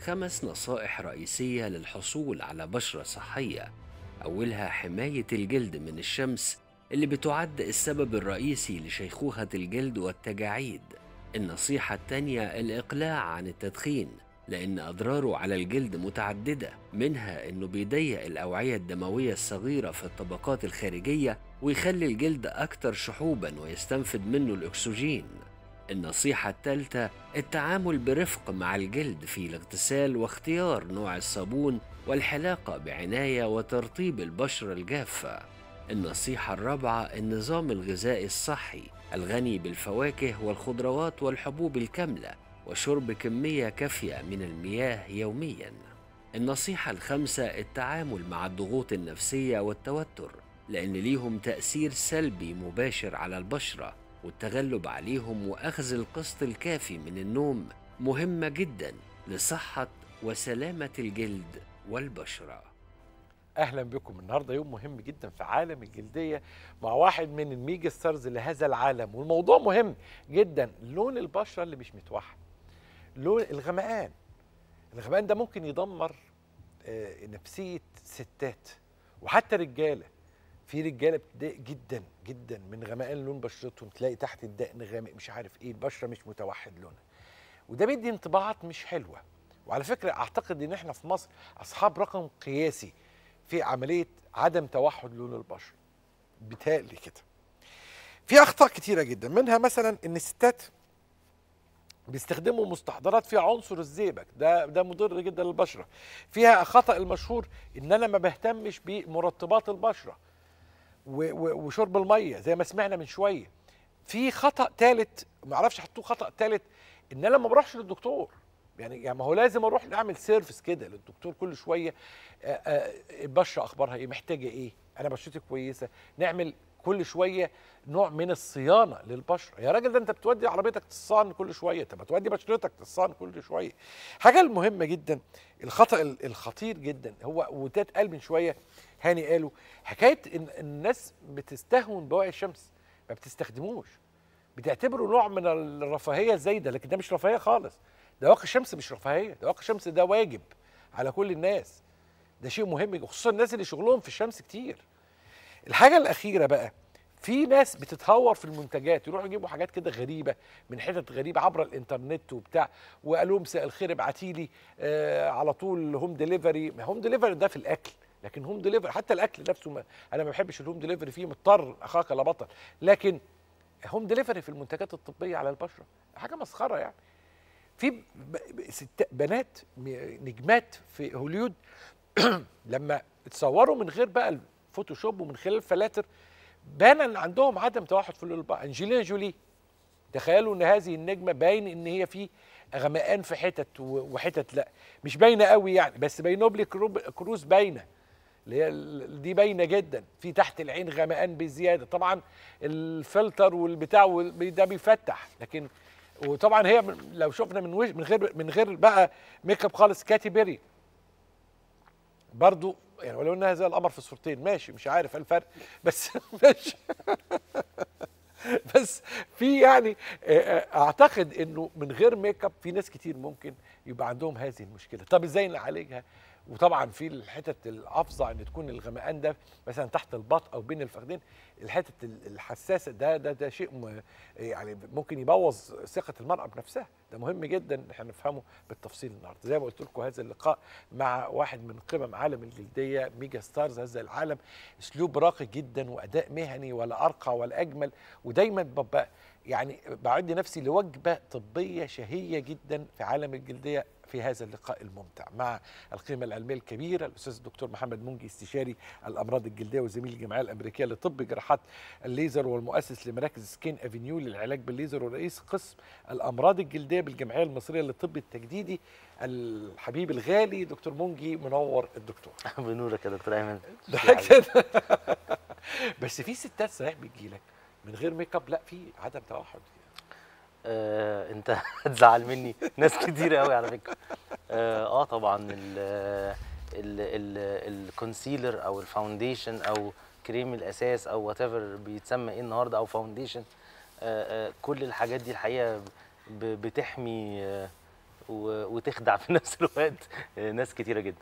خمس نصائح رئيسية للحصول على بشرة صحية أولها حماية الجلد من الشمس اللي بتعد السبب الرئيسي لشيخوخة الجلد والتجاعيد النصيحة التانية الإقلاع عن التدخين لأن أضراره على الجلد متعددة منها إنه بيضيق الأوعية الدموية الصغيرة في الطبقات الخارجية ويخلي الجلد أكثر شحوبا ويستنفد منه الأكسجين النصيحة الثالثة التعامل برفق مع الجلد في الاغتسال واختيار نوع الصابون والحلاقة بعناية وترطيب البشرة الجافة النصيحة الرابعة النظام الغذائي الصحي الغني بالفواكه والخضروات والحبوب الكاملة وشرب كمية كافية من المياه يوميا النصيحة الخامسة التعامل مع الضغوط النفسية والتوتر لأن ليهم تأثير سلبي مباشر على البشرة والتغلب عليهم وأخذ القسط الكافي من النوم مهمة جدا لصحة وسلامة الجلد والبشرة اهلا بكم النهارده يوم مهم جدا في عالم الجلديه مع واحد من الميجا ستارز لهذا العالم والموضوع مهم جدا لون البشره اللي مش متوحد لون الغمقان الغمقان ده ممكن يدمر آه، نفسيه ستات وحتى رجاله في رجاله بتضايق جدا جدا من غمقان لون بشرتهم تلاقي تحت الدقن غامق مش عارف ايه البشره مش متوحد لونها وده بيدي انطباعات مش حلوه وعلى فكره اعتقد ان احنا في مصر اصحاب رقم قياسي في عمليه عدم توحد لون البشره بيتهيألي كده في اخطاء كتيره جدا منها مثلا ان الستات بيستخدموا مستحضرات فيها عنصر الزئبق ده ده مضر جدا للبشره فيها خطا المشهور ان انا ما بهتمش بمرطبات البشره و- و- وشرب الميه زي ما سمعنا من شويه في خطا ثالث ما اعرفش حطوه خطا ثالث ان انا ما بروحش للدكتور يعني يعني ما هو لازم اروح اعمل سيرفيس كده للدكتور كل شويه آه، آه، البشره اخبارها ايه محتاجه ايه انا بشرتي كويسه نعمل كل شويه نوع من الصيانه للبشره يا راجل ده انت بتودي عربيتك تصان كل شويه طب ما تودي بشرتك تصان كل شويه حاجه المهمه جدا الخطا ال- الخطير جدا هو وده اتقال من شويه هاني قالوا حكايه ان الناس بتستهون بواقي الشمس ما بتستخدموش بتعتبره نوع من الرفاهيه الزايده لكن ده مش رفاهيه خالص ده واقي الشمس مش رفاهيه ده واقي الشمس ده واجب على كل الناس ده شيء مهم خصوصا الناس اللي شغلهم في الشمس كتير الحاجه الاخيره بقى في ناس بتتهور في المنتجات يروحوا يجيبوا حاجات كده غريبه من حتت غريبه عبر الانترنت وبتاع وقالوا مساء الخير ابعتي لي آه على طول هوم ديليفري ما هوم ديليفري ده في الاكل لكن هوم ديليفري حتى الاكل نفسه ما انا ما بحبش الهوم ديليفري فيه مضطر اخاك لا بطل لكن هوم ديليفري في المنتجات الطبيه على البشره حاجه مسخره يعني في ب- ب- ست بنات م- نجمات في هوليود لما اتصوروا من غير بقى الفوتوشوب ومن خلال الفلاتر بان ان عندهم عدم توحد في اللون البشرة. انجلينا جولي تخيلوا ان هذه النجمه باين ان هي في غمقان في حتت و- وحتت لا مش باينه قوي يعني بس بينوبلي كروب- كروز باينه اللي هي ال- دي باينه جدا في تحت العين غمقان بزياده طبعا الفلتر والبتاع وال- ده بيفتح لكن وطبعا هي من- لو شفنا من وش من غير من غير بقى ميك اب خالص كاتي بيري برضو يعني ولو انها زي القمر في الصورتين ماشي مش عارف إيه الفرق بس ماشي بس في يعني آه، آه، اعتقد انه من غير ميك اب في ناس كتير ممكن يبقى عندهم هذه المشكله طب ازاي نعالجها وطبعا في الحتت الافظع ان تكون الغمقان ده مثلا تحت البط او بين الفخذين الحتت ال- الحساسه ده ده ده شيء م- يعني ممكن يبوظ ثقه المراه بنفسها ده مهم جدا ان احنا نفهمه بالتفصيل النهارده زي ما قلت لكم هذا اللقاء مع واحد من قمم عالم الجلديه ميجا ستارز هذا العالم اسلوب راقي جدا واداء مهني ولا ارقى ولا اجمل ودايما ببقى يعني بعد نفسي لوجبه طبيه شهيه جدا في عالم الجلديه في هذا اللقاء الممتع مع القيمة العلمية الكبيرة الأستاذ الدكتور محمد منجي استشاري الأمراض الجلدية وزميل الجمعية الأمريكية لطب جراحات الليزر والمؤسس لمراكز سكين أفينيو للعلاج بالليزر ورئيس قسم الأمراض الجلدية بالجمعية المصرية للطب التجديدي الحبيب الغالي دكتور منجي منور الدكتور بنورك يا دكتور ايمن ضحكت كده بس في ستات صحيح بتجيلك من غير ميك اب لا في عدم توحد آه انت هتزعل مني ناس كتير قوي على فكره اه, آه طبعا ال ال ال الكونسيلر او الفاونديشن او كريم الاساس او وات ايفر بيتسمى ايه النهارده او فاونديشن آه آه كل الحاجات دي الحقيقه ب- بتحمي آه و- وتخدع في نفس الوقت آه، ناس كتيره جدا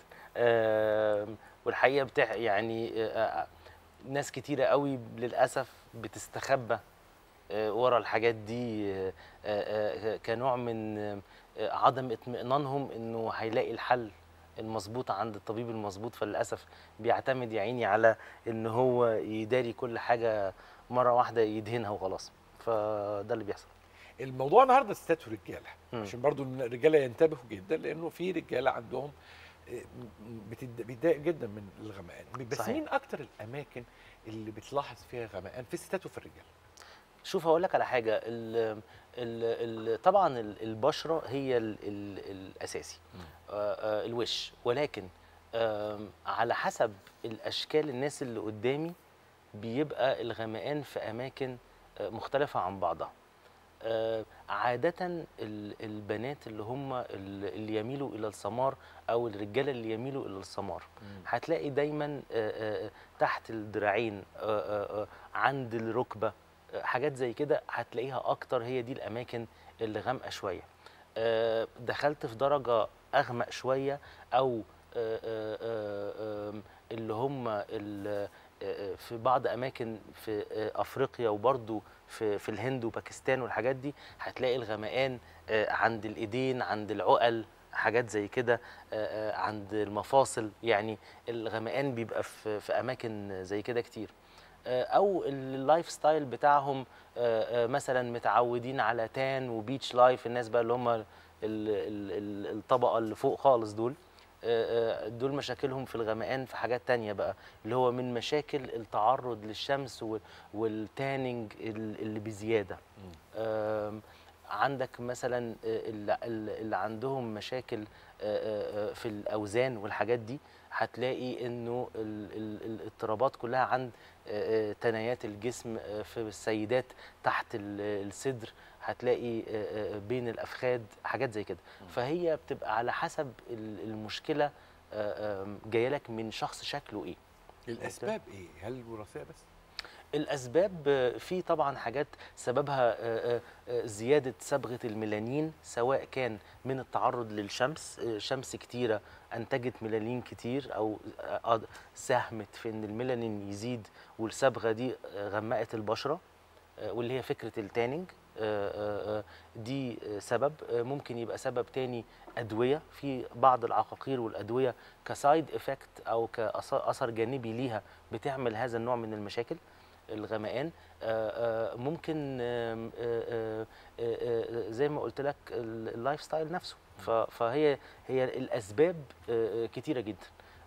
آم، والحقيقه بتاع يعني آه، آه، ناس كتيره قوي للاسف بتستخبى آه، ورا الحاجات دي آه، آه، آه، كنوع من آه، آه، عدم اطمئنانهم انه هيلاقي الحل المظبوط عند الطبيب المظبوط فللاسف بيعتمد يا عيني على ان هو يداري كل حاجه مره واحده يدهنها وخلاص فده اللي بيحصل الموضوع النهارده ستات ورجاله مم. عشان برضو إن الرجاله ينتبهوا جدا لانه في رجاله عندهم آه، م- بتد- بيتضايق جدا من الغمقان بس صحيح. مين اكتر الاماكن اللي بتلاحظ فيها غمقان في الستات وفي الرجاله شوف هقول لك على حاجه ال ال ال طبعا ال- البشره هي ال ال الاساسي آه، آه، الوش ولكن آم، على حسب الاشكال الناس اللي قدامي بيبقى الغمقان في اماكن آه، مختلفه عن بعضها آه، عادة ال- البنات اللي هم ال- اللي يميلوا إلى السمار أو الرجالة اللي يميلوا إلى السمار هتلاقي دايما آه، آه، تحت الدراعين آه، آه، آه، عند الركبة آه، حاجات زي كده هتلاقيها أكتر هي دي الأماكن اللي غامقة شوية آه، دخلت في درجة أغمق شوية أو آه، آه، آه، آم، اللي هم ال- آه، في بعض أماكن في آه، أفريقيا وبرضو في في الهند وباكستان والحاجات دي هتلاقي الغمقان آه، عند الإيدين عند العقل حاجات زي كده آه، آه، عند المفاصل يعني الغمقان بيبقى في في اماكن زي كده كتير آه، او اللايف ستايل بتاعهم آه، آه، مثلا متعودين على تان وبيتش لايف الناس بقى اللي هم ال- ال- ال- الطبقه اللي فوق خالص دول آه، آه، دول مشاكلهم في الغمقان في حاجات تانية بقى اللي هو من مشاكل التعرض للشمس وال- والتاننج ال- اللي بزياده آم، عندك مثلا آه، اللي, اللي عندهم مشاكل آه، آه، آه، في الاوزان والحاجات دي هتلاقي انه ال- ال- الاضطرابات كلها عند آه، آه، تنايات الجسم آه، في السيدات تحت ال- الصدر هتلاقي آه، آه، بين الافخاذ حاجات زي كده فهي بتبقى على حسب ال- المشكله آه، آم، جايه لك من شخص شكله ايه الاسباب ايه هل وراثيه بس الاسباب آه، في طبعا حاجات سببها آه، آه، آه، زياده صبغه الميلانين سواء كان من التعرض للشمس آه، شمس كتيره انتجت ميلانين كتير او آه، آه، ساهمت في ان الميلانين يزيد والصبغه دي آه، غمقت البشره آه، واللي هي فكره التانينج آه، آه، آه، دي آه، سبب آه، ممكن يبقى سبب تاني ادويه في بعض العقاقير والادويه كسايد افكت او كاثر جانبي ليها بتعمل هذا النوع من المشاكل الغمقان آه، آه، ممكن آم، آه، آه، آه، آه، زي ما قلت لك ال- اللايف ستايل نفسه ف- فهي هي الاسباب آه، آه، كتيره جدا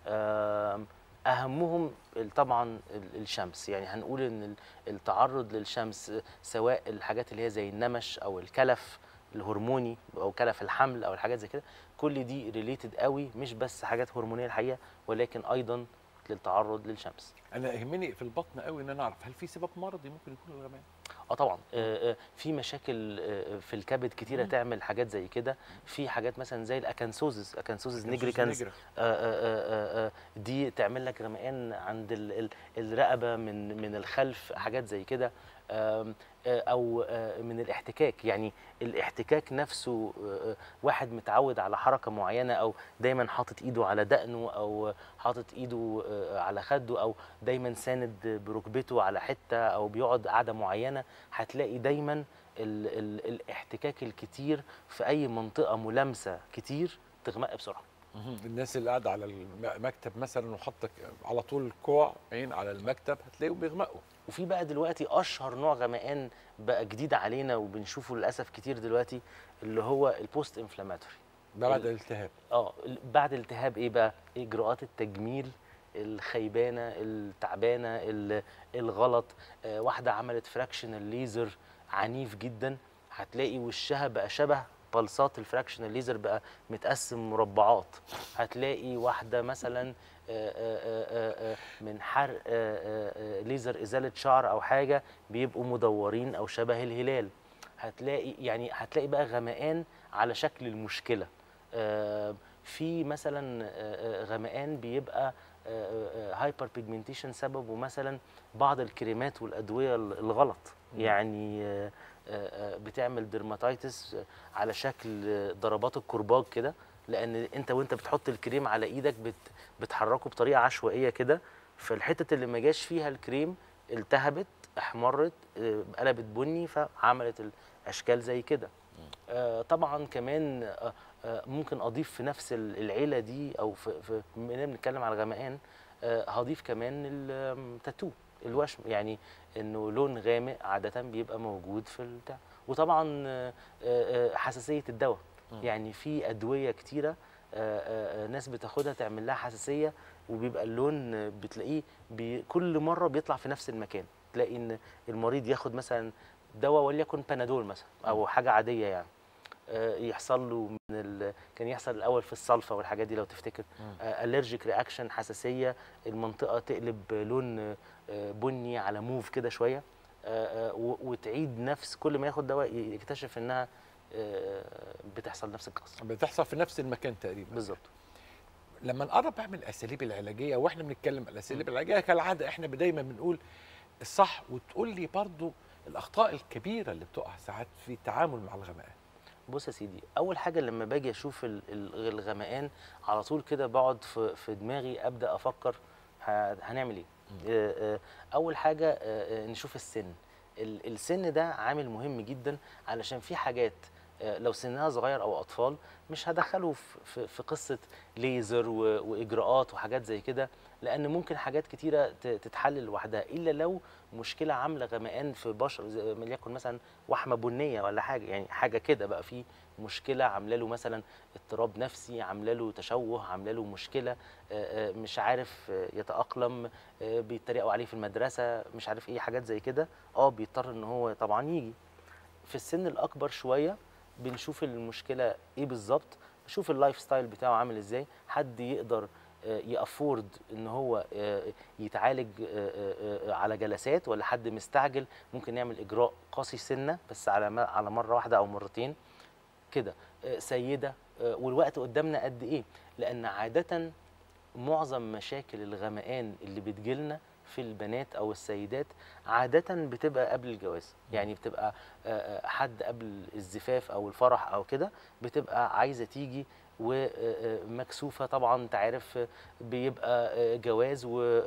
آم، اهمهم ال- طبعا ال- الشمس يعني هنقول ان ال- التعرض للشمس آه، سواء الحاجات اللي هي زي النمش او الكلف الهرموني او كلف الحمل او الحاجات زي كده كل دي ريليتد قوي مش بس حاجات هرمونيه الحقيقه ولكن ايضا للتعرض للشمس انا يهمني في البطن قوي ان انا اعرف هل في سبب مرضي ممكن يكون الغمقان اه طبعا آه، آه، في مشاكل آه، في الكبد كتيره مم. تعمل حاجات زي كده في حاجات مثلا زي الاكانسوزز اكانسوزز نيجريكانس نجرة. آه، آه، آه، آه، دي تعمل لك غمقان عند ال- ال- الرقبه من من الخلف حاجات زي كده آم، آه، او آه، من الاحتكاك يعني الاحتكاك نفسه آه، آه، واحد متعود على حركه معينه او دايما حاطط ايده على دقنه او حاطط ايده آه، على خده او دايما ساند بركبته على حته او بيقعد قعده معينه هتلاقي دايما ال ال الاحتكاك الكتير في اي منطقه ملامسه كتير تغمق بسرعه مهم. الناس اللي قاعده على المكتب مثلا وحاطك على طول الكوع عين على المكتب هتلاقيهم بيغمقوا وفي بقى دلوقتي اشهر نوع غمقان بقى جديد علينا وبنشوفه للاسف كتير دلوقتي اللي هو البوست انفلاماتوري ده بعد ال- الالتهاب اه ال- بعد التهاب ايه بقى اجراءات التجميل الخيبانه التعبانه ال- الغلط آه واحده عملت فراكشنال ليزر عنيف جدا هتلاقي وشها بقى شبه بلصات الفراكشنال ليزر بقى متقسم مربعات هتلاقي واحده مثلا آه، آه، آه، آه، من حرق آه، آه، آه، ليزر ازاله شعر او حاجه بيبقوا مدورين او شبه الهلال هتلاقي يعني هتلاقي بقى غمقان على شكل المشكله آه، في مثلا آه، آه، غمقان بيبقى هايبر بيجمنتيشن سببه مثلا بعض الكريمات والادويه ال- الغلط يعني آه، آه، آه، بتعمل ديرماتايتس على شكل آه، ضربات الكرباج كده لان انت وانت بتحط الكريم على ايدك بت بتحركه بطريقه عشوائيه كده فالحتت اللي ما جاش فيها الكريم التهبت احمرت آه، قلبت بني فعملت الاشكال زي كده آه، طبعا كمان آه، آه، ممكن اضيف في نفس ال- العيله دي او في, في بما اننا بنتكلم على الغمقان آه، هضيف كمان التاتو الوشم يعني انه لون غامق عاده بيبقى موجود في البتاع وطبعا آه، آه، آه، حساسيه الدواء يعني في ادويه كتيره آه، آه، آه، ناس بتاخدها تعمل لها حساسيه وبيبقى اللون آه، بتلاقيه بي كل مره بيطلع في نفس المكان تلاقي ان المريض ياخد مثلا دواء وليكن بنادول مثلا او حاجه عاديه يعني آه، يحصل له من ال... كان يحصل الاول في الصلفه والحاجات دي لو تفتكر الرجيك رياكشن حساسيه المنطقه تقلب لون آه، بني على موف كده شويه آه، آه، و- وتعيد نفس كل ما ياخد دواء ي- يكتشف انها آه، بتحصل نفس القصه بتحصل في نفس المكان تقريبا بالظبط لما نقرب بقى من الاساليب العلاجيه واحنا بنتكلم عن الاساليب العلاجيه كالعاده احنا دايما بنقول الصح وتقول لي برضو الاخطاء الكبيره اللي بتقع ساعات في التعامل مع الغمقان بص يا سيدي اول حاجه لما باجي اشوف ال- ال- الغمقان على طول كده بقعد في, في دماغي ابدا افكر ه- هنعمل ايه آه، آه، اول حاجه آه، آه، نشوف السن ال- السن ده عامل مهم جدا علشان في حاجات آه، لو سنها صغير او اطفال مش هدخله في- في في قصه ليزر و- واجراءات وحاجات زي كده لان ممكن حاجات كتيره ت- تتحل لوحدها الا لو مشكله عامله غمقان في بشر زي ما ليكن مثلا وحمه بنيه ولا حاجه يعني حاجه كده بقى في مشكله عامله له مثلا اضطراب نفسي عامله له تشوه عامله له مشكله آه، آه، مش عارف آه، يتاقلم آه، بيتريقوا عليه في المدرسه مش عارف ايه حاجات زي كده اه بيضطر ان هو طبعا يجي في السن الاكبر شويه بنشوف المشكله ايه بالظبط نشوف اللايف ستايل بتاعه عامل ازاي حد يقدر آه، يافورد ان هو آه، يتعالج آه، آه، آه، على جلسات ولا حد مستعجل ممكن نعمل اجراء قاسي سنه بس على م- على مره واحده او مرتين كده آه، سيده آه، والوقت قدامنا قد ايه لان عاده معظم مشاكل الغمقان اللي بتجيلنا في البنات او السيدات عاده بتبقى قبل الجواز يعني بتبقى آه، آه، حد قبل الزفاف او الفرح او كده بتبقى عايزه تيجي ومكسوفه طبعا انت عارف آه، بيبقى آه، جواز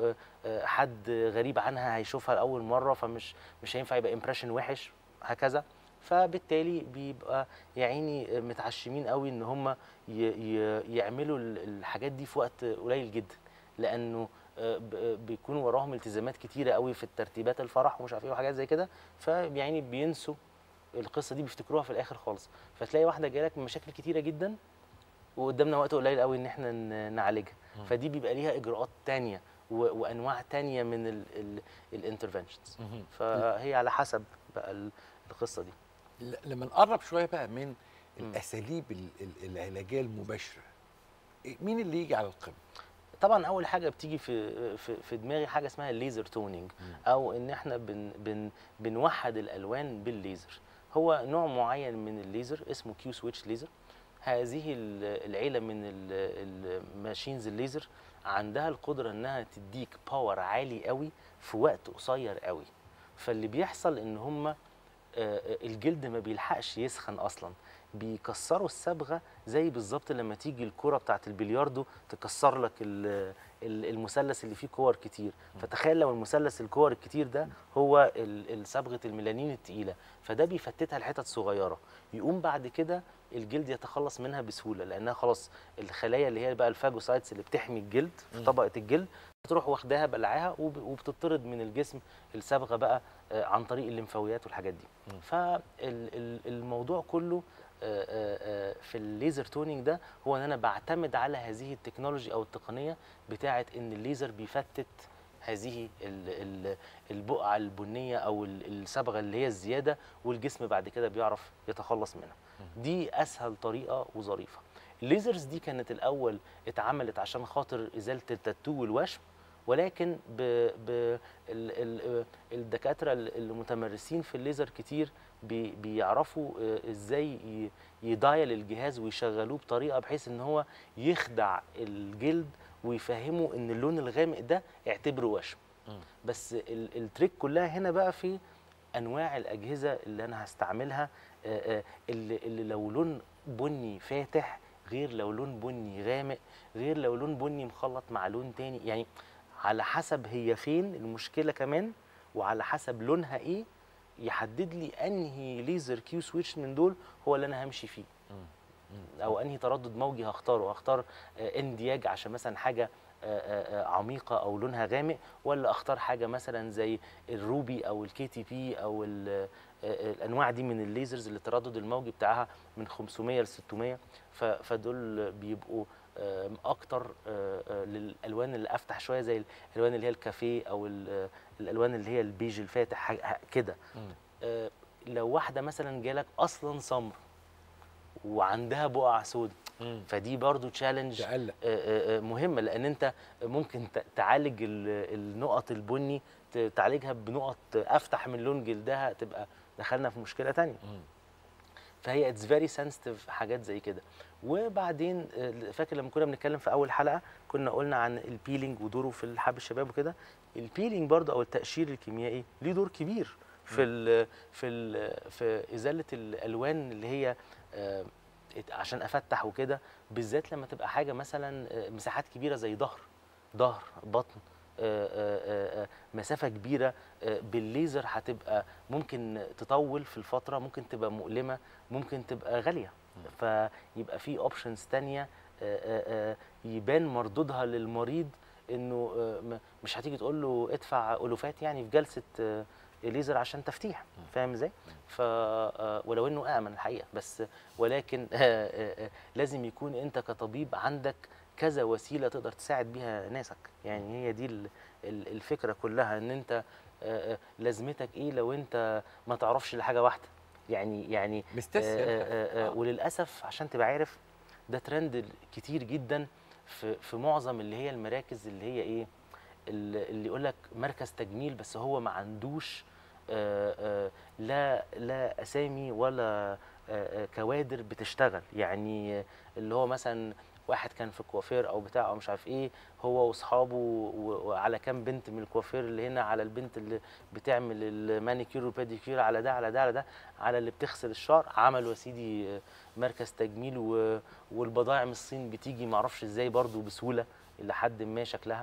وحد غريب عنها هيشوفها لاول مره فمش مش هينفع يبقى امبريشن وحش هكذا فبالتالي بيبقى يا عيني متعشمين قوي ان هم يعملوا ال- الحاجات دي في وقت قليل جدا لانه آه، ب- بيكون وراهم التزامات كتيره قوي في الترتيبات الفرح ومش عارف ايه وحاجات زي كده فيعني بينسوا القصه دي بيفتكروها في الاخر خالص فتلاقي واحده جايه لك من مشاكل كتيره جدا وقدامنا وقت قليل قوي ان احنا ن- نعالجها فدي بيبقى ليها اجراءات تانية و- وانواع تانية من الانترفنشنز فهي على حسب بقى ال- القصه دي ل- لما نقرب شويه بقى من الاساليب ال- ال- العلاجيه المباشره إيه- مين اللي يجي على القمه طبعا اول حاجه بتيجي في في, في دماغي حاجه اسمها الليزر تونينج او ان احنا بن بن بنوحد الالوان بالليزر هو نوع معين من الليزر اسمه كيو سويتش ليزر هذه ال- العيله من الماشينز الليزر عندها القدره انها تديك باور عالي قوي في وقت قصير قوي فاللي بيحصل ان هم الجلد ما بيلحقش يسخن اصلا بيكسروا الصبغه زي بالظبط لما تيجي الكره بتاعت البلياردو تكسر لك ال- ال- المثلث اللي فيه كور كتير فتخيل لو المثلث الكور الكتير ده هو ال- صبغه الميلانين التقيله فده بيفتتها لحتت صغيره يقوم بعد كده الجلد يتخلص منها بسهوله لانها خلاص الخلايا اللي هي بقى الفاجوسايتس اللي بتحمي الجلد في طبقه الجلد بتروح واخداها بلعاها وب- وبتطرد من الجسم الصبغه بقى آه، عن طريق الليمفاويات والحاجات دي فالموضوع كله آه، آه، آه، في الليزر تونينج ده هو ان انا بعتمد على هذه التكنولوجي او التقنيه بتاعه ان الليزر بيفتت هذه ال- ال- البقعه البنيه او ال- الصبغه اللي هي الزياده والجسم بعد كده بيعرف يتخلص منها دي اسهل طريقه وظريفه الليزرز دي كانت الاول اتعملت عشان خاطر ازاله التاتو والوشم ولكن ب ب ال ال الدكاتره المتمرسين في الليزر كتير بي بيعرفوا آه، ازاي ي- يدايل الجهاز ويشغلوه بطريقه بحيث ان هو يخدع الجلد ويفهموا ان اللون الغامق ده اعتبره وشم بس ال- التريك كلها هنا بقى في انواع الاجهزه اللي انا هستعملها آه، آه، اللي, اللي لو لون بني فاتح غير لو لون بني غامق غير لو لون بني مخلط مع لون تاني يعني على حسب هي فين المشكله كمان وعلى حسب لونها ايه يحدد لي انهي ليزر كيو سويتش من دول هو اللي انا همشي فيه او انهي تردد موجي هختاره هختار آه، اندياج عشان مثلا حاجه آه، آه، آه، عميقه او لونها غامق ولا اختار حاجه مثلا زي الروبي او الكي تي بي او ال- آه، آه، الانواع دي من الليزرز اللي التردد الموجي بتاعها من 500 ل 600 ف- فدول بيبقوا آم، اكتر آه، آه، للالوان اللي افتح شويه زي الالوان اللي هي الكافيه او ال- الالوان اللي هي البيج الفاتح حاجة- ح- كده آه، لو واحده مثلا جالك اصلا سمر وعندها بقع سود فدي برضو تشالنج تقلق مهمه لان انت ممكن ت- تعالج ال- النقط البني ت- تعالجها بنقط افتح من لون جلدها تبقى دخلنا في مشكله تانية فهي اتس فيري سنسيتيف حاجات زي كده وبعدين آه، فاكر لما كنا بنتكلم في اول حلقه كنا قلنا عن البيلينج ودوره في الحب الشباب وكده البيلينج برضو او التقشير الكيميائي ليه دور كبير في ال في ال في ازاله الالوان اللي هي آه، ات- عشان افتح وكده بالذات لما تبقى حاجه مثلا آه، مساحات كبيره زي ظهر ظهر بطن آه، آه، آه، مسافه كبيره آه، بالليزر هتبقى ممكن تطول في الفتره ممكن تبقى مؤلمه ممكن تبقى غاليه فيبقى في اوبشنز تانية آه، آه، آه، يبان مردودها للمريض انه آه، م- مش هتيجي تقول له ادفع الوفات يعني في جلسه آه، ليزر عشان تفتيح فاهم ازاي ف آه، ولو انه امن الحقيقه بس ولكن آه، آه، آه، لازم يكون انت كطبيب عندك كذا وسيله تقدر تساعد بيها ناسك يعني هي دي ال- ال- الفكره كلها ان انت آه، آه، لازمتك ايه لو انت ما تعرفش لحاجه واحده يعني يعني مستسهل آه، آه، آه، وللاسف عشان تبقى عارف ده ترند كتير جدا في في معظم اللي هي المراكز اللي هي ايه اللي اللي يقول لك مركز تجميل بس هو ما عندوش آه، آه، لا لا اسامي ولا آه، آه، كوادر بتشتغل يعني آه، اللي هو مثلا واحد كان في الكوافير او بتاع او مش عارف ايه هو واصحابه و- وعلى كام بنت من الكوافير اللي هنا على البنت اللي بتعمل المانيكير والباديكير على ده على ده على ده على اللي بتغسل الشعر عملوا يا سيدي آه، مركز تجميل و- والبضائع من الصين بتيجي معرفش ازاي برضو بسهوله الى حد ما شكلها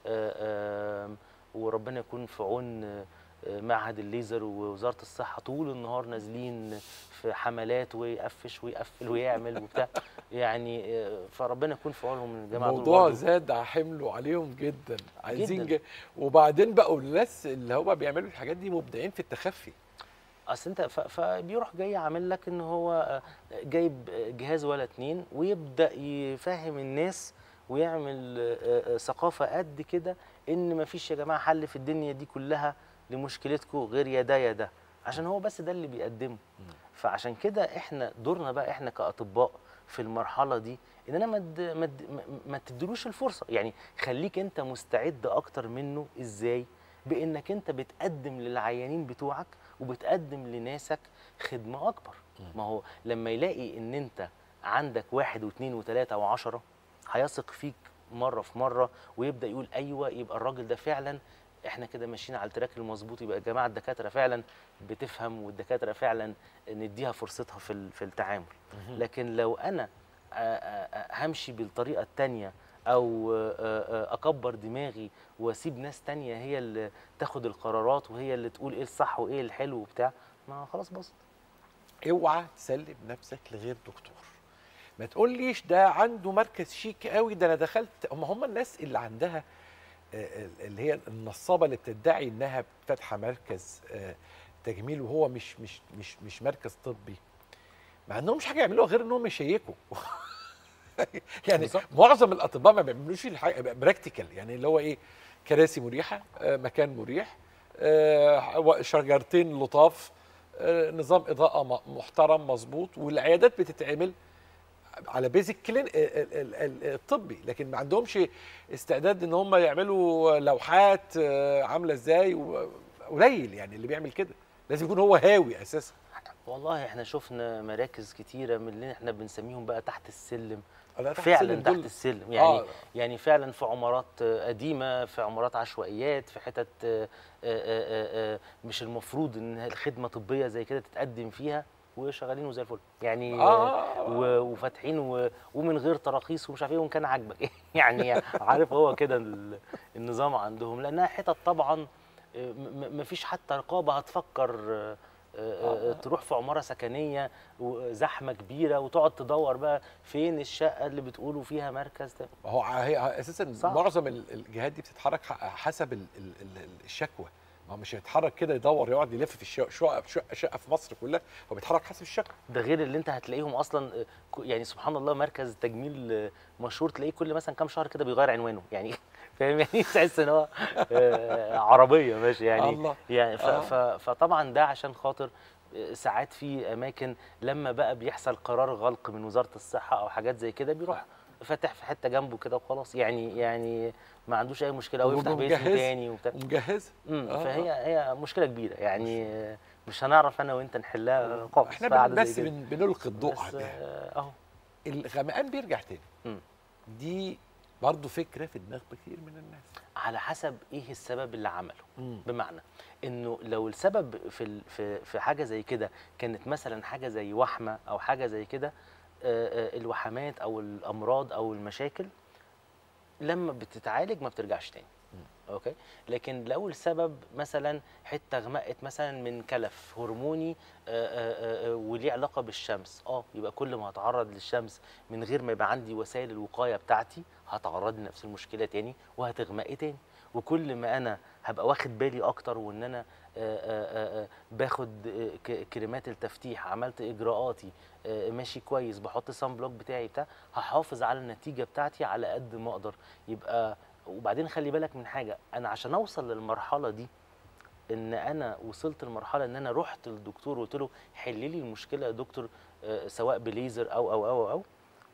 آه، آم، وربنا يكون في عون آه، آه، معهد الليزر ووزاره الصحه طول النهار نازلين في حملات ويقفش ويقفل ويعمل وبتاع يعني آه، فربنا يكون في عونهم الجماعه دول الموضوع برضو. زاد حمله عليهم جدا عايزين جداً. ج... وبعدين بقوا الناس اللي هو بيعملوا الحاجات دي مبدعين في التخفي اصل انت ف- فبيروح جاي عامل لك ان هو آه، جايب جهاز ولا اتنين ويبدا يفهم الناس ويعمل آه، آه، ثقافه قد كده ان مفيش يا جماعه حل في الدنيا دي كلها لمشكلتكم غير يا ده يا ده عشان هو بس ده اللي بيقدمه فعشان كده احنا دورنا بقى احنا كاطباء في المرحله دي ان انا ما اد- ما اد- ما- ما تديلوش الفرصه يعني خليك انت مستعد اكتر منه ازاي بانك انت بتقدم للعيانين بتوعك وبتقدم لناسك خدمه اكبر ما هو لما يلاقي ان انت عندك واحد واثنين وثلاثه وعشرة هيثق فيك مره في مره ويبدا يقول ايوه يبقى الراجل ده فعلا احنا كده ماشيين على التراك المظبوط يبقى يا جماعه الدكاتره فعلا بتفهم والدكاتره فعلا نديها فرصتها في ال- في التعامل لكن لو انا آه، آه، آه، همشي بالطريقه التانية او آه، آه، اكبر دماغي واسيب ناس تانية هي اللي تاخد القرارات وهي اللي تقول ايه الصح وايه الحلو وبتاع ما خلاص باظت اوعى تسلم نفسك لغير دكتور ما تقوليش ده عنده مركز شيك قوي ده انا دخلت هم هم الناس اللي عندها آه، اللي هي النصابه اللي بتدعي انها فاتحه مركز آه، تجميل وهو مش مش مش مش مركز طبي ما عندهمش حاجه يعملوها غير انهم يشيكوا يعني بالظبط. معظم الاطباء ما بيعملوش الحاجه براكتيكال يعني اللي هو ايه كراسي مريحه آه، مكان مريح آه، شجرتين لطاف آه، نظام اضاءه م- محترم مظبوط والعيادات بتتعمل على بيزك كلين ال- ال- ال- الطبي لكن ما عندهمش استعداد ان هم يعملوا لوحات آه، عامله ازاي و- قليل يعني اللي بيعمل كده لازم يكون هو هاوي اساسا والله احنا شفنا مراكز كتيره من اللي احنا بنسميهم بقى تحت السلم أنا تحت فعلا السلم تحت دول- السلم يعني آه. يعني فعلا في عمارات آه، قديمه في عمارات عشوائيات في حتت آه، آه، آه، آه، مش المفروض ان الخدمه طبيه زي كده تتقدم فيها وشغالين وزي الفل يعني آه. و- وفاتحين و- ومن غير تراخيص ومش عارف ايه وان كان عاجبك يعني عارف هو كده ال- النظام عندهم لانها حتت طبعا آه، م- مفيش حتى رقابه هتفكر آه، آه، آه، تروح في عماره سكنيه وزحمه كبيره وتقعد تدور بقى فين الشقه اللي بتقولوا فيها مركز ده ما هو هي اساسا صعب. معظم ال- الجهات دي بتتحرك ح- حسب ال- ال- ال- الشكوى ما هو مش هيتحرك كده يدور يقعد يلف في الشقق شقه شقه شقه في مصر كلها هو بيتحرك حسب الشكوى ده غير اللي انت هتلاقيهم اصلا آه، ك- يعني سبحان الله مركز تجميل آه، مشهور تلاقيه كل مثلا كام شهر كده بيغير عنوانه يعني فاهم يعني تحس ان هو آه، عربيه ماشي يعني الله. يعني ف آه. ف فطبعا ده عشان خاطر آه، ساعات في اماكن لما بقى بيحصل قرار غلق من وزاره الصحه او حاجات زي كده بيروح فاتح في حته جنبه كده وخلاص يعني يعني ما عندوش اي مشكله او يفتح باسمه ومجهز. تاني وبتاع ومجهزه امم آه، فهي هي مشكله كبيره يعني آه، مش هنعرف انا وانت نحلها خالص احنا في قعدة بن- زي بس كده. بن- بنلقي الضوء بس عليها آه، اهو الغمقان بيرجع تاني مم. دي برضه فكره في دماغ كتير من الناس على حسب ايه السبب اللي عمله مم. بمعنى انه لو السبب في ال- في في حاجه زي كده كانت مثلا حاجه زي وحمه او حاجه زي كده آه، آه، الوحمات او الامراض او المشاكل لما بتتعالج ما بترجعش تاني اوكي لكن لو السبب مثلا حته غمقت مثلا من كلف هرموني آه، آه، آه، وليه علاقه بالشمس اه يبقى كل ما هتعرض للشمس من غير ما يبقى عندي وسائل الوقايه بتاعتي هتعرض لنفس المشكله تاني وهتغمقي تاني وكل ما انا هبقى واخد بالي اكتر وان انا آه، آه، آه، باخد آه، ك- كريمات التفتيح عملت اجراءاتي آه، ماشي كويس بحط الصن بلوك بتاعي بتاع هحافظ على النتيجه بتاعتي على قد ما اقدر يبقى وبعدين خلي بالك من حاجه انا عشان اوصل للمرحله دي ان انا وصلت لمرحله ان انا رحت للدكتور وقلت له حل لي المشكله يا دكتور آه، سواء بليزر او او او او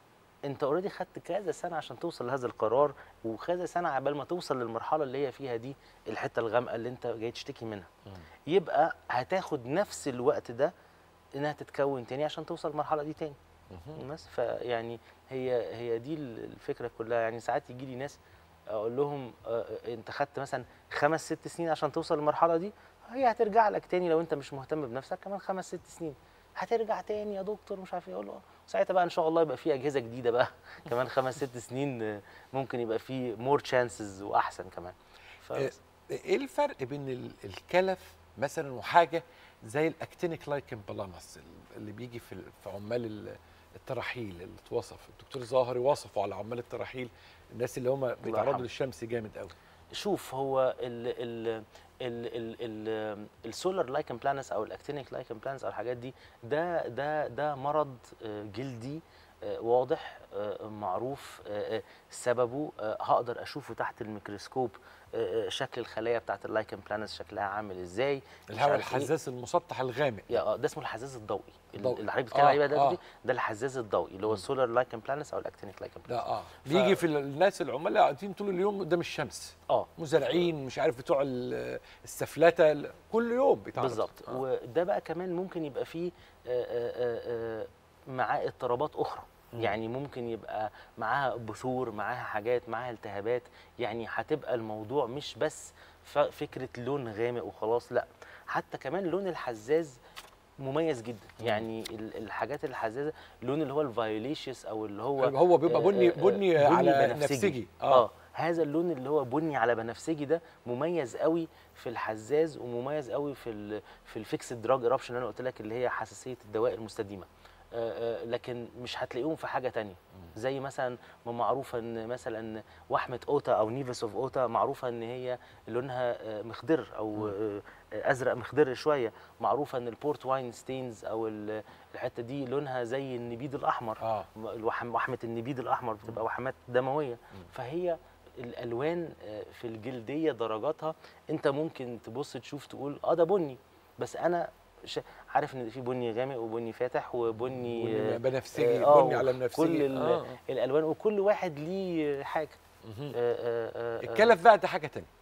انت اوريدي خدت كذا سنه عشان توصل لهذا القرار وكذا سنه عبال ما توصل للمرحله اللي هي فيها دي الحته الغامقه اللي انت جاي تشتكي منها يبقى هتاخد نفس الوقت ده انها تتكون تاني عشان توصل للمرحله دي تاني بس فيعني هي هي دي الفكره كلها يعني ساعات يجي لي ناس اقول لهم آه، آه، انت خدت مثلا خمس ست سنين عشان توصل للمرحله دي هي هترجع لك تاني لو انت مش مهتم بنفسك كمان خمس ست سنين هترجع تاني يا دكتور مش عارف ايه اقول له آه. ساعتها بقى ان شاء الله يبقى في اجهزه جديده بقى كمان خمس ست سنين آه، ممكن يبقى في مور تشانسز واحسن كمان آه، فبس. ايه الفرق بين ال- الكلف مثلا وحاجه زي الاكتينيك لايكن بلانس اللي بيجي في ال- في عمال ال- التراحيل اللي اتوصف الدكتور ظاهري وصفه على عمال التراحيل الناس اللي هم بيتعرضوا يرحمه. للشمس جامد قوي شوف هو ال ال ال ال ال السولار لايكن بلانس او الاكتينيك لايكن بلانس او الحاجات دي ده ده ده مرض آه، جلدي آه، واضح آه، معروف آه، آه، سببه آه، هقدر اشوفه تحت الميكروسكوب آه، آه، شكل الخلايا بتاعت اللايكن بلانس شكلها عامل ازاي مش الهواء عارف إيه. الحساس المسطح الغامق يا اه ده اسمه الحزاز الضوئي الضوئي. اللي حضرتك بتتكلم آه، عليه بقى ده آه. ده الحزاز الضوئي اللي هو السولار لايكن بلانس او الاكتينيك لايكن ده بلانس اه بيجي في ال- الناس العملاء قاعدين طول اليوم قدام الشمس اه مزارعين مش عارف بتوع ال- السفلته ال- كل يوم بيتعرضوا بالظبط آه. وده بقى كمان ممكن يبقى فيه آه، آه، آه، معاه اضطرابات اخرى مم. يعني ممكن يبقى معاها بثور معاها حاجات معاها التهابات يعني هتبقى الموضوع مش بس ف- فكره لون غامق وخلاص لا حتى كمان لون الحزاز مميز جدا مم. يعني ال- الحاجات الحزازه اللون اللي هو الفايوليشيوس او اللي هو هو بيبقى آه، بني آه، آه، بني على نفسجي اه هذا اللون اللي هو بني على بنفسجي ده مميز قوي في الحزاز ومميز قوي في ال في الفيكس دراج ايربشن اللي انا قلت لك اللي هي حساسيه الدواء المستديمه آه، آه، لكن مش هتلاقيهم في حاجه تانية زي مثلا ما معروفه ان مثلا وحمه اوتا او نيفس اوف اوتا معروفه ان هي لونها آه، مخضر او آه، آه، ازرق مخضر شويه معروفه ان البورت واين ستينز او ال- الحته دي لونها زي النبيد الاحمر اه الوحم وحمه النبيد الاحمر بتبقى وحمات دمويه فهي الالوان آه، في الجلديه درجاتها انت ممكن تبص تشوف تقول اه ده بني بس انا ش- عارف ان في بني غامق وبني فاتح وبني بني آه، بنفسجي آه، بني على كل بنفسجي ال- آه. الالوان وكل واحد ليه حاجه مهم. آه، آه، آه، الكلف بقى ده حاجه تانية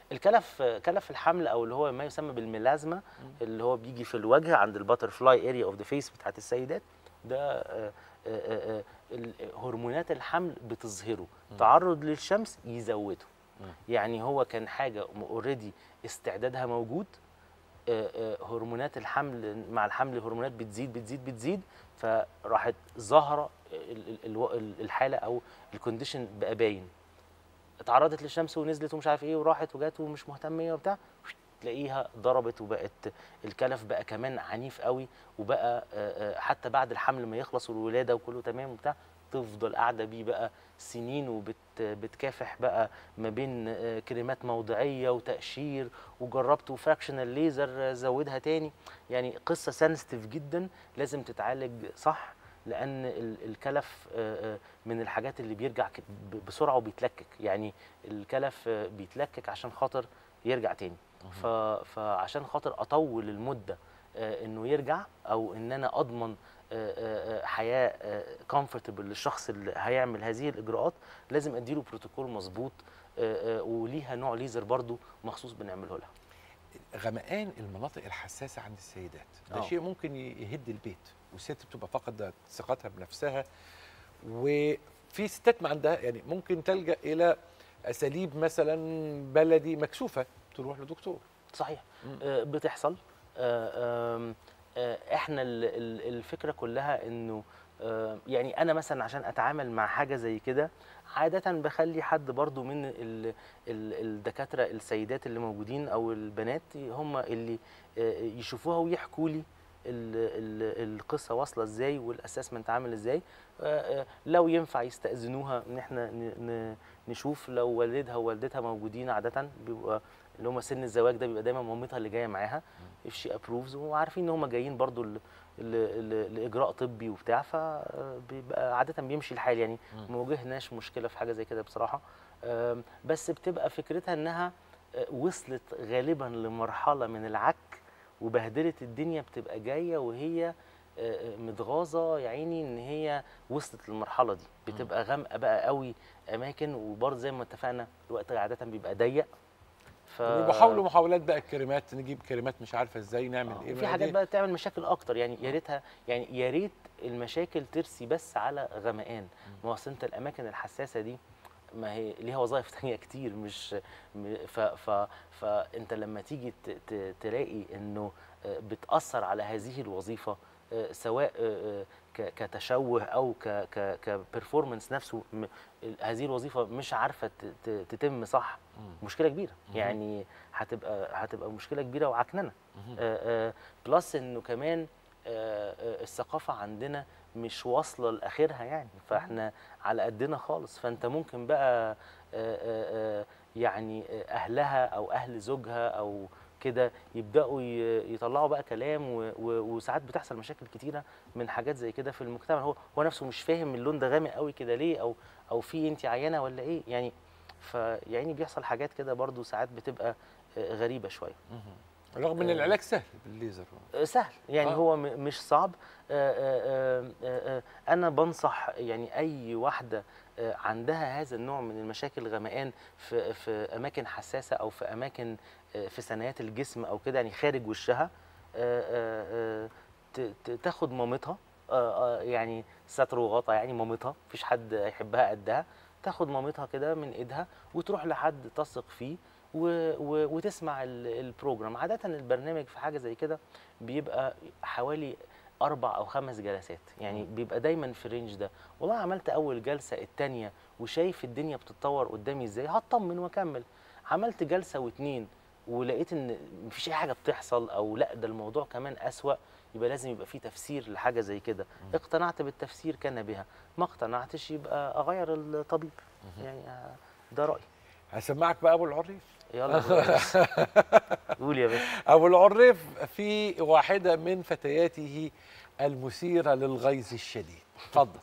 الكلف كلف الحمل او اللي هو ما يسمى بالميلازما اللي هو بيجي في الوجه عند الباتر فلاي اريا اوف ذا فيس بتاعت السيدات ده آه، آه، آه، ال- هرمونات الحمل بتظهره تعرض للشمس يزوده يعني هو كان حاجه اوريدي استعدادها موجود آه، آه، هرمونات الحمل مع الحمل هرمونات بتزيد بتزيد بتزيد فراحت ظاهره ال- ال- الو- ال- الحاله او الكونديشن بقى باين اتعرضت للشمس ونزلت ومش عارف ايه وراحت وجات ومش مهتميه وبتاع تلاقيها ضربت وبقت الكلف بقى كمان عنيف قوي وبقى آه، آه، حتى بعد الحمل ما يخلص والولاده وكله تمام وبتاع تفضل قاعده بيه بقى سنين وبتكافح بقى ما بين آه، كريمات موضعيه وتقشير وجربت فراكشنال ليزر زودها تاني يعني قصه سنسيتيف جدا لازم تتعالج صح لان ال- الكلف آه، آه، من الحاجات اللي بيرجع ك- ب- بسرعه وبيتلكك يعني الكلف آه، بيتلكك عشان خاطر يرجع تاني ف- فعشان خاطر اطول المده آه، انه يرجع او ان انا اضمن آه، آه، آه، حياه كومفورتبل للشخص اللي هيعمل هذه الاجراءات لازم اديله بروتوكول مظبوط آه، آه، وليها نوع ليزر برضو مخصوص بنعمله لها غمقان المناطق الحساسه عند السيدات ده آه. شيء ممكن ي- يهد البيت والست بتبقى فاقده ثقتها بنفسها وفي ستات ما عندها يعني ممكن تلجا الى اساليب مثلا بلدي مكسوفه تروح لدكتور صحيح مم. آه، بتحصل آه، آم، آه، احنا ال- ال- الفكره كلها انه آه، يعني انا مثلا عشان اتعامل مع حاجه زي كده عاده بخلي حد برضو من ال- ال- الدكاتره السيدات اللي موجودين او البنات هم اللي آه، يشوفوها ويحكوا لي ال- ال- القصه واصله ازاي والاسسمنت عامل ازاي آه، آه، لو ينفع يستاذنوها ان احنا ن- ن- نشوف لو والدها ووالدتها موجودين عاده بيبقى اللي هم سن الزواج ده بيبقى دايما مامتها اللي جايه معاها if she approves وعارفين ان هم جايين برضو ل- ل- ل- لاجراء طبي وبتاع فبيبقى عاده بيمشي الحال يعني ما واجهناش مشكله في حاجه زي كده بصراحه آم، بس بتبقى فكرتها انها آه، وصلت غالبا لمرحله من العك وبهدلت الدنيا بتبقى جايه وهي آه، آه، متغاظه يا عيني ان هي وصلت للمرحله دي بتبقى غامقه بقى قوي اماكن وبرضه زي ما اتفقنا الوقت عاده بيبقى ضيق ف وبيحاولوا محاولات بقى الكريمات نجيب كريمات مش عارفه ازاي نعمل آه، ايه وفي ما حاجات دي- بقى تعمل مشاكل اكتر يعني يا ريتها يعني يا ريت المشاكل ترسي بس على غمقان ما هو أصل انت الاماكن الحساسه دي ما هي ليها وظائف تانية كتير مش م- ف ف فانت لما تيجي ت- ت- تلاقي انه آه، بتاثر على هذه الوظيفه آه، سواء آه، آه، ك- كتشوه او ك ك كبرفورمانس نفسه م- ال- هذه الوظيفه مش عارفه ت- ت- تتم صح مشكله كبيره يعني هتبقى هتبقى مشكله كبيره وعكننه بلس انه كمان آه، آه، الثقافه عندنا مش واصله لاخرها يعني فاحنا على قدنا خالص فانت ممكن بقى آه، آه، آه، يعني آه، اهلها او اهل زوجها او كده يبداوا ي- يطلعوا بقى كلام و- و- وساعات بتحصل مشاكل كتيره من حاجات زي كده في المجتمع هو هو نفسه مش فاهم اللون ده غامق قوي كده ليه او او في انت عيانه ولا ايه يعني فيعني بيحصل حاجات كده برضو ساعات بتبقى آه، غريبه شويه رغم ان آه. العلاج سهل بالليزر آه، سهل يعني آه. آه. هو م- مش صعب آه، آه، آه، آه، آه، انا بنصح يعني اي واحده آه، عندها هذا النوع من المشاكل غمقان في في اماكن حساسه او في اماكن آه، في ثنايات الجسم او كده يعني خارج وشها آه، آه، آه، ت- ت- تاخد مامتها آه، آه، يعني ستر وغطا يعني مامتها مفيش حد يحبها قدها تاخد مامتها كده من ايدها وتروح لحد تثق فيه و و وتسمع ال- البروجرام عادة البرنامج في حاجة زي كده بيبقى حوالي أربع أو خمس جلسات يعني بيبقى دايما في الرينج ده والله عملت أول جلسة التانية وشايف الدنيا بتتطور قدامي إزاي هطمن وأكمل عملت جلسة واتنين ولقيت إن مفيش أي حاجة بتحصل أو لا ده الموضوع كمان أسوأ يبقى لازم يبقى في تفسير لحاجة زي كده اقتنعت بالتفسير كان بها ما اقتنعتش يبقى أغير الطبيب يعني آه، ده رأيي هسمعك بقى ابو العريف يلا يا باشا. قول يا باشا ابو العريف في واحده من فتياته المثيره للغيظ الشديد اتفضل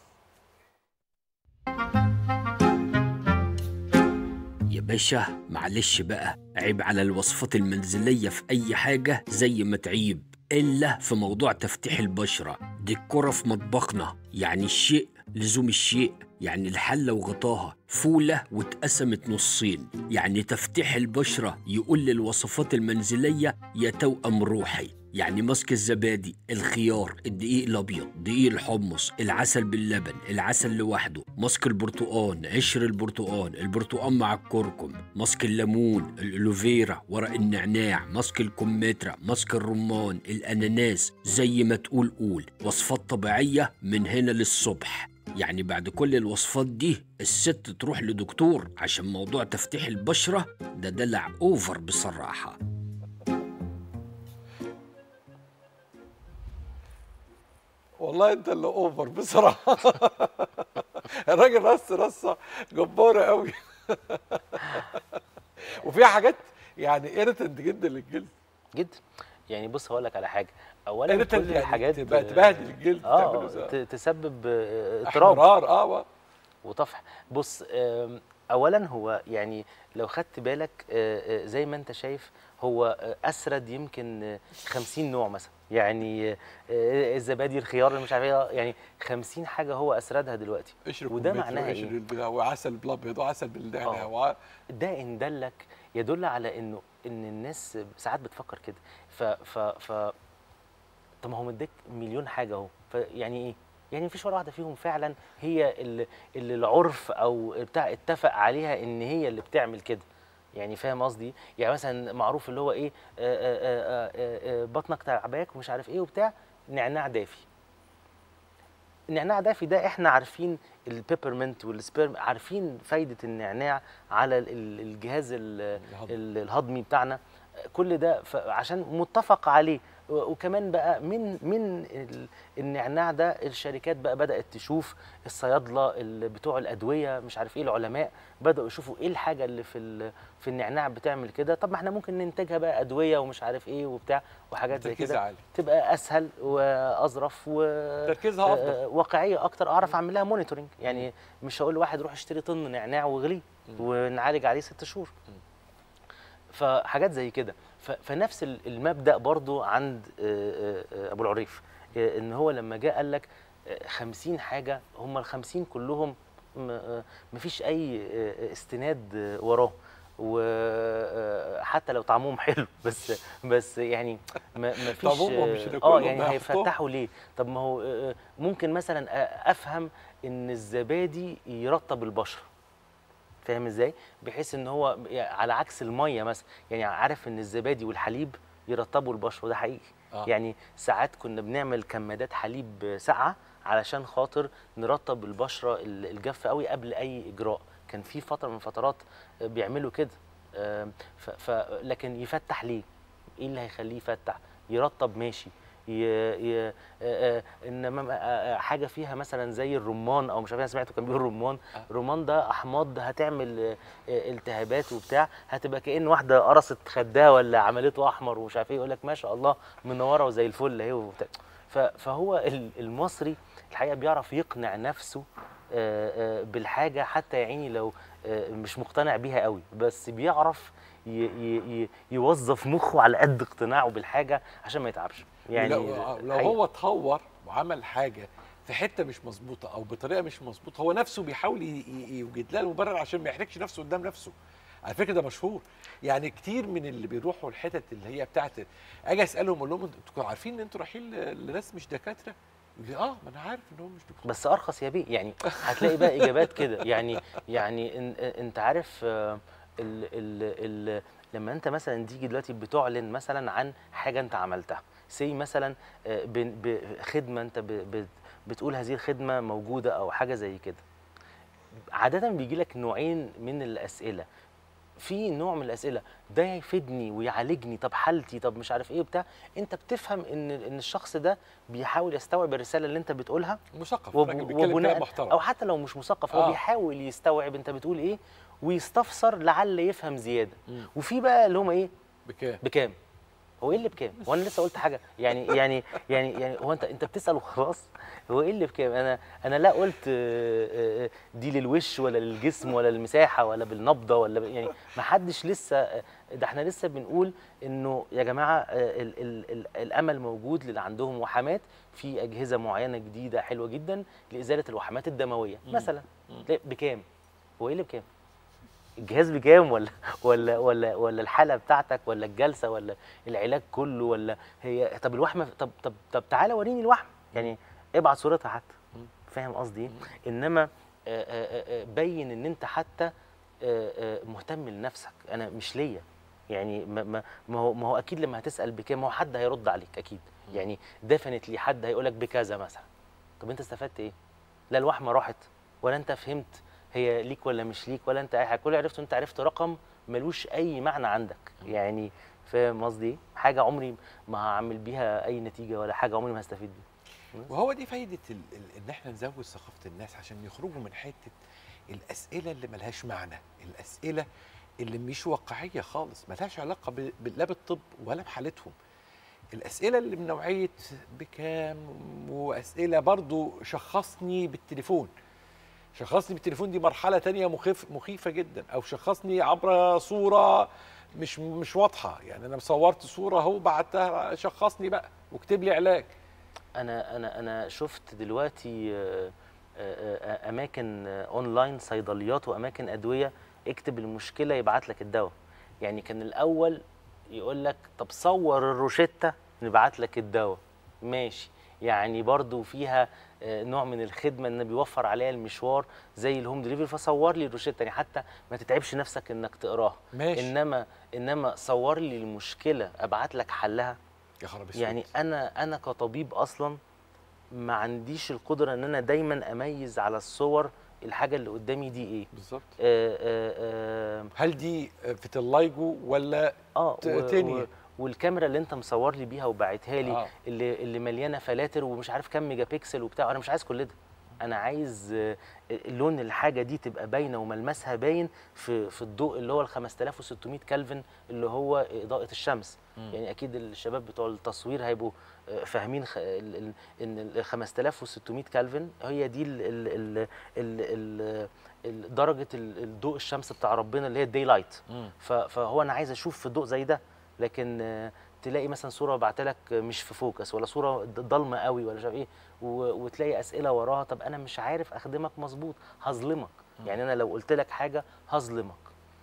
يا باشا معلش بقى عيب على الوصفات المنزلية في أي حاجة زي ما تعيب إلا في موضوع تفتيح البشرة دي الكرة في مطبخنا يعني الشيء لزوم الشيء يعني الحلة وغطاها فولة واتقسمت نصين يعني تفتيح البشرة يقول للوصفات المنزلية يا توأم روحي يعني ماسك الزبادي الخيار الدقيق الابيض دقيق الحمص العسل باللبن العسل لوحده ماسك البرتقان قشر البرتقان البرتقان مع الكركم ماسك الليمون الالوفيرا ورق النعناع ماسك الكمثرى ماسك الرمان الاناناس زي ما تقول قول وصفات طبيعيه من هنا للصبح يعني بعد كل الوصفات دي الست تروح لدكتور عشان موضوع تفتيح البشره ده دلع اوفر بصراحه والله انت اللي اوفر بصراحه الراجل رص رصه جباره قوي وفيها حاجات يعني ايريتنت جدا للجلد جدا يعني بص هقول لك على حاجه اولا ايريتنت كل يعني الحاجات تبقى تبهدل الجلد اه تعمله زي- ت- تسبب آه، اضطراب احمرار اه وطفح بص آم، اولا هو يعني لو خدت بالك آه، آه، زي ما انت شايف هو آه، اسرد يمكن آه، 50 نوع مثلا يعني آه، آه، الزبادي الخيار اللي مش عارف ايه يعني 50 حاجه هو اسردها دلوقتي قشر وده كمثرى معناها وقشر ايه البتاع وعسل بالابيض وعسل بالنعناع آه. وع- ده ان دلك يدل على انه ان الناس ساعات بتفكر كده ف ف ف طب ما هو مديك مليون حاجه اهو فيعني ايه؟ يعني مفيش ولا واحده فيهم فعلا هي اللي, اللي العرف او بتاع اتفق عليها ان هي اللي بتعمل كده يعني فاهم قصدي؟ يعني مثلا معروف اللي هو ايه آه، آه، آه، آه، آه، بطنك تعباك ومش عارف ايه وبتاع نعناع دافي النعناع دافي ده احنا عارفين البيبرمنت والسبيرم عارفين فايده النعناع على ال- ال- الجهاز ال- الهضم. ال- الهضمي بتاعنا كل ده ف- عشان متفق عليه و- وكمان بقى من من ال- النعناع ده الشركات بقى بدات تشوف الصيادله اللي بتوع الادويه مش عارف ايه العلماء بداوا يشوفوا ايه الحاجه اللي في ال- في النعناع بتعمل كده طب ما احنا ممكن ننتجها بقى ادويه ومش عارف ايه وبتاع وحاجات زي تركيزها كده عالي تبقى اسهل واظرف و تركيزها افضل آه، واقعيه اكتر اعرف اعمل لها مونيتورنج يعني مش هقول لواحد روح اشتري طن نعناع واغليه ونعالج عليه ست شهور فحاجات زي كده ف- فنفس ال- المبدا برضو عند آه، آه، آه، ابو العريف آه، ان هو لما جاء قال لك آه، 50 حاجه هم ال 50 كلهم م- آه، مفيش اي آه، استناد آه، وراه وحتى لو طعمهم حلو بس بس يعني ما ما فيش طعمهم مش اه هناكلهم، يعني ده هيفتحوا ليه طب ما هو آه، ممكن مثلا آه، افهم ان الزبادي يرطب البشره فاهم ازاي بحيث ان هو يعني على عكس الميه مثلا يعني عارف ان الزبادي والحليب يرطبوا البشره وده حقيقي آه. يعني ساعات كنا بنعمل كمادات حليب ساقعه علشان خاطر نرطب البشره ال- الجافه قوي قبل اي اجراء كان في فتره من فترات بيعملوا كده آم، ف ف لكن يفتح ليه ايه اللي هيخليه يفتح يرطب ماشي ي... ي... آه، آه، انما آه، آه، حاجه فيها مثلا زي الرمان او مش عارف انا سمعته كان بيقول رمان آه. الرمان ده احماض هتعمل آه، آه، التهابات وبتاع هتبقى كأن واحده قرصت خدها ولا عملته احمر ومش عارف ايه يقول لك ما شاء الله منوره وزي الفل اهي وبتاع ف- فهو ال- المصري الحقيقه بيعرف يقنع نفسه آه، آه، بالحاجه حتى يا عيني لو آه، مش مقتنع بيها قوي بس بيعرف ي- ي- ي- يوظف مخه على قد اقتناعه بالحاجه عشان ما يتعبش يعني لو, لو حقيقة. هو اتهور وعمل حاجه في حته مش مظبوطه او بطريقه مش مظبوطه هو نفسه بيحاول ي- ي- يوجد لها المبرر عشان ما يحرجش نفسه قدام نفسه على فكره ده مشهور يعني كتير من اللي بيروحوا الحتت اللي هي بتاعت اجي اسالهم اقول لهم انتوا عارفين ان انتوا رايحين ل- لناس مش دكاتره يقول لي اه ما انا عارف ان هم مش دكاتره بس ارخص يا بيه يعني هتلاقي بقى اجابات كده يعني يعني إن انت عارف آه، ال ال ال لما انت مثلا تيجي دلوقتي بتعلن مثلا عن حاجه انت عملتها سي مثلا آه، ب- بخدمه انت ب- ب- بتقول هذه الخدمه موجوده او حاجه زي كده عاده بيجي لك نوعين من الاسئله في نوع من الاسئله ده يفيدني ويعالجني طب حالتي طب مش عارف ايه وبتاع انت بتفهم ان ان الشخص ده بيحاول يستوعب الرساله اللي انت بتقولها مثقف وب- راجل بيتكلم كلام وبناء محترم او حتى لو مش مثقف هو آه. بيحاول يستوعب انت بتقول ايه ويستفسر لعل يفهم زياده مم. وفي بقى اللي هم ايه بكام بكام هو ايه اللي بكام هو انا لسه قلت حاجه يعني يعني يعني يعني هو انت انت بتسال وخلاص هو ايه اللي بكام انا انا لا قلت آه، آه، دي للوش ولا للجسم ولا للمساحه ولا بالنبضه ولا ب- يعني ما حدش لسه آه، ده احنا لسه بنقول انه يا جماعه آه، ال ال ال الامل موجود للي عندهم وحمات في اجهزه معينه جديده حلوه جدا لازاله الوحمات الدمويه مثلا لا، بكام هو ايه اللي بكام الجهاز بكام ولا ولا ولا ولا الحاله بتاعتك ولا الجلسه ولا العلاج كله ولا هي طب الوحمه طب طب طب تعالى وريني الوحمه يعني ابعت صورتها حتى فاهم قصدي ايه انما آه، آه، آه، بين ان انت حتى آه، آه، مهتم لنفسك انا مش ليا يعني ما ما ما هو ما هو اكيد لما هتسال بكام ما هو حد هيرد عليك اكيد يعني ديفنتلي حد هيقول لك بكذا مثلا طب انت استفدت ايه لا الوحمه راحت ولا انت فهمت هي ليك ولا مش ليك ولا انت اي حاجه كل اللي عرفته انت عرفت رقم ملوش اي معنى عندك يعني فاهم قصدي ايه حاجه عمري ما هعمل بيها اي نتيجه ولا حاجه عمري ما هستفيد بيها وهو دي فايده ال... ال... ان احنا نزود ثقافه الناس عشان يخرجوا من حته الاسئله اللي ملهاش معنى الاسئله اللي مش واقعيه خالص ملهاش علاقه ب... ب- لا بالطب ولا بحالتهم الاسئله اللي من نوعيه بكام واسئله برضو شخصني بالتليفون شخصني بالتليفون دي مرحله تانية مخيف مخيفه جدا او شخصني عبر صوره مش مش واضحه يعني انا صورت صوره اهو بعتها شخصني بقى واكتب لي علاج انا انا انا شفت دلوقتي آه، آه، آه، اماكن آه، اونلاين صيدليات واماكن ادويه اكتب المشكله يبعت لك الدواء يعني كان الاول يقول لك طب صور الروشته نبعت لك الدواء ماشي يعني برضو فيها آه، نوع من الخدمه ان بيوفر عليا المشوار زي الهوم دليفري فصور لي الروشته يعني حتى ما تتعبش نفسك انك تقراها ماشي انما انما صور لي المشكله ابعت لك حلها يا خراب اسود يعني انا انا كطبيب اصلا ما عنديش القدره ان انا دايما اميز على الصور الحاجه اللي قدامي دي ايه بالظبط آه آه هل دي فيتلايجو ولا اه, ت- آه تاني. و- والكاميرا اللي انت مصور لي بيها وباعتها لي آه. آه. اللي اللي مليانه فلاتر ومش عارف كام ميجا بيكسل وبتاع انا مش عايز كل ده انا عايز آه، لون الحاجه دي تبقى باينه وملمسها باين في في الضوء اللي هو ال 5600 كلفن اللي هو اضاءه الشمس يعني اكيد الشباب بتوع التصوير هيبقوا آه، فاهمين خ... ال... ال... ان ال 5600 كلفن هي دي ال... ال... ال... ال... ال... ال... درجه ال- الضوء الشمس بتاع ربنا اللي هي الداي لايت ف... فهو انا عايز اشوف في ضوء زي ده لكن آه، تلاقي مثلا صوره بعتها لك مش في فوكس ولا صوره ض- ضلمه قوي ولا مش عارف ايه و... وتلاقي اسئله وراها طب انا مش عارف اخدمك مظبوط هظلمك يعني انا لو قلت لك حاجه هظلمك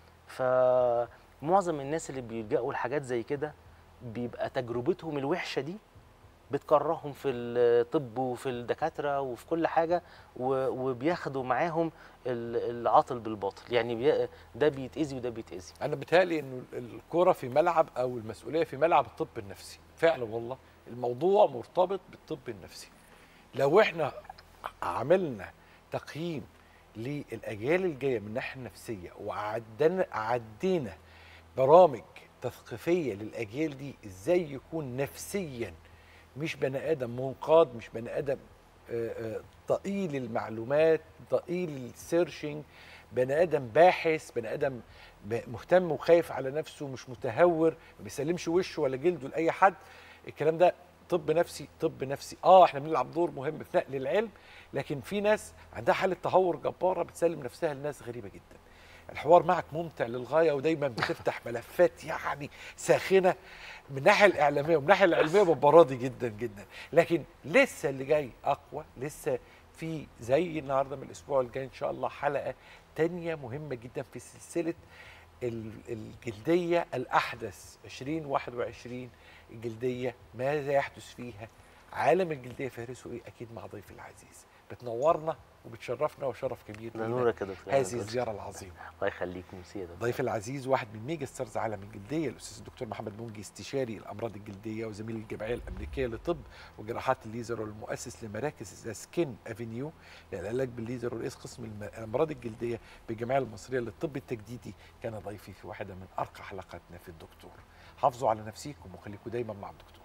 فمعظم الناس اللي بيلجأوا لحاجات زي كده بيبقى تجربتهم الوحشه دي بتكرههم في الطب وفي الدكاتره وفي كل حاجه و- وبياخدوا معاهم ال- العاطل بالباطل يعني بي- ده بيتاذي وده بيتاذي انا بيتهيألي انه الكوره في ملعب او المسؤوليه في ملعب الطب النفسي فعلا والله الموضوع مرتبط بالطب النفسي لو احنا عملنا تقييم للاجيال الجايه من الناحيه النفسيه وعدنا عدينا برامج تثقيفيه للاجيال دي ازاي يكون نفسيا مش بني ادم منقاد مش بني ادم آه، آه، ضئيل المعلومات ضئيل السيرشنج بني ادم باحث بني ادم ب- مهتم وخايف على نفسه مش متهور ما بيسلمش وشه ولا جلده لاي حد الكلام ده طب نفسي طب نفسي اه احنا بنلعب دور مهم في نقل العلم لكن في ناس عندها حاله تهور جباره بتسلم نفسها لناس غريبه جدا الحوار معك ممتع للغايه ودايما بتفتح ملفات يعني ساخنه من الناحيه الاعلاميه ومن الناحيه العلميه ببقى راضي جدا جدا لكن لسه اللي جاي اقوى لسه في زي النهارده من الاسبوع الجاي ان شاء الله حلقه تانية مهمه جدا في سلسله ال- الجلديه الاحدث 2021 الجلديه ماذا يحدث فيها عالم الجلديه فهرسه ايه اكيد مع ضيفي العزيز بتنورنا وبتشرفنا وشرف كبير ده لينا نورك يا دكتور هذه الزياره العظيمه الله يخليك ميرسي يا دكتور ضيف العزيز واحد من ميجا ستارز عالم الجلديه الاستاذ الدكتور محمد منجي استشاري الامراض الجلديه وزميل الجمعيه الامريكيه لطب وجراحات الليزر والمؤسس لمراكز ذا سكين افينيو للعلاج بالليزر ورئيس قسم الم- الامراض الجلديه بالجمعيه المصريه للطب التجديدي كان ضيفي في واحده من ارقى حلقاتنا في الدكتور حافظوا على نفسيكم وخليكم دايما مع الدكتور